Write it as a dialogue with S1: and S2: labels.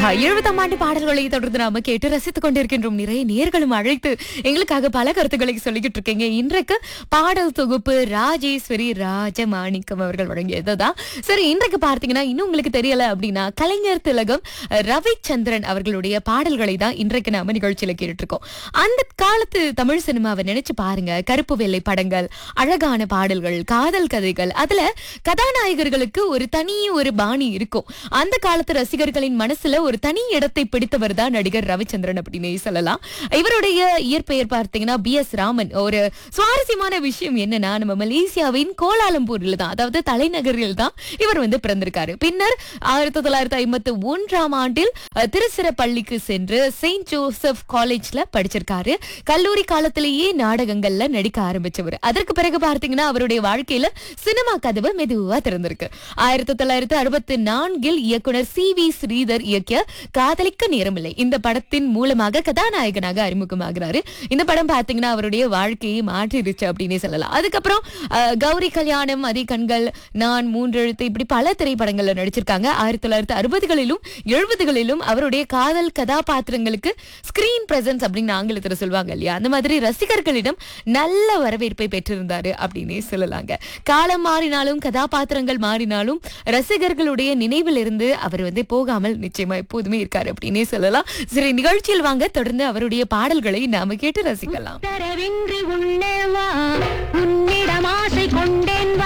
S1: ஆஹா எழுபதாம் ஆண்டு பாடல்களை தொடர்ந்து நாம கேட்டு ரசித்துக் கொண்டிருக்கின்றோம் நிறைய நேர்களும் அழைத்து எங்களுக்காக பல கருத்துக்களை சொல்லிக்கிட்டு இருக்கீங்க இன்றைக்கு பாடல் தொகுப்பு ராஜேஸ்வரி ராஜமாணிக்கம் அவர்கள் வழங்கியதுதான் சரி இன்றைக்கு பார்த்தீங்கன்னா இன்னும் உங்களுக்கு தெரியல அப்படின்னா கலைஞர் திலகம் ரவிச்சந்திரன் அவர்களுடைய பாடல்களை தான் இன்றைக்கு நாம நிகழ்ச்சியில கேட்டுட்டு இருக்கோம் அந்த காலத்து தமிழ் சினிமாவை நினைச்சு பாருங்க கருப்பு வெள்ளை படங்கள் அழகான பாடல்கள் காதல் கதைகள் அதுல கதாநாயகர்களுக்கு ஒரு தனி ஒரு பாணி இருக்கும் அந்த காலத்து ரசிகர்களின் மனசுல ஒரு தனி இடத்தை பிடித்தவர் தான் நடிகர் ரவிச்சந்திரன் அப்படின்னு சொல்லலாம் இவருடைய இயற்பெயர் பார்த்தீங்கன்னா பி எஸ் ராமன் ஒரு சுவாரஸ்யமான விஷயம் என்னன்னா நம்ம மலேசியாவின் கோலாலம்பூரில் தான் அதாவது தலைநகரில் தான் இவர் வந்து பிறந்திருக்காரு பின்னர் ஆயிரத்தி தொள்ளாயிரத்தி ஐம்பத்தி ஒன்றாம் ஆண்டில் அஹ், திருச்சிராப்பள்ளிக்கு சென்று செயின்ட் ஜோசப் காலேஜ்ல படிச்சிருக்காரு கல்லூரி காலத்திலேயே நாடகங்கள்ல நடிக்க ஆரம்பிச்சவர் அதற்கு பிறகு பார்த்தீங்கன்னா அவருடைய வாழ்க்கையில சினிமா கதவு மெதுவா திறந்திருக்கு ஆயிரத்தி தொள்ளாயிரத்தி அறுபத்தி நான்கில் இயக்குனர் சி வி ஸ்ரீதர் இயக்கிய காதலிக்க நேரமில்லை இந்த படத்தின் மூலமாக கதாநாயகனாக அறிமுகமாகிறாரு இந்த படம் பார்த்தீங்கன்னா அவருடைய வாழ்க்கையை மாற்றிருச்சு அப்படின்னே சொல்லலாம் அதுக்கப்புறம் அஹ், கௌரி கல்யாணம் அதி கண்கள் நான் மூன்றெழுத்து இப்படி பல திரைப்படங்கள்ல நடிச்சிருக்காங்க ஆயிரத்தி தொள்ளாயிரத்தி அறுபதுகளிலும் எழுபதுகளிலும் அவருடைய காதல் கதாபாத்திரங்களுக்கு ஸ்கிரீன் பிரசன்ஸ் அப்படின்னு ஆங்கிலத்துல சொல்லுவாங்க இல்லையா அந்த மாதிரி ரசிகர்களிடம் நல்ல வரவேற்பை பெற்றிருந்தாரு அப்படின்னே சொல்லலாங்க காலம் மாறினாலும் கதாபாத்திரங்கள் மாறினாலும் ரசிகர்களுடைய நினைவில் இருந்து அவர் வந்து போகாமல் நிச்சயமா எப்போதுமே இருக்காரு அப்படின்னே சொல்லலாம் சரி நிகழ்ச்சியில் வாங்க தொடர்ந்து அவருடைய பாடல்களை நாம கேட்டு ரசிக்கலாம்
S2: உத்தரவின்றி உன்னே வா உன்னிடம் ஆசை கொண்டேன் வா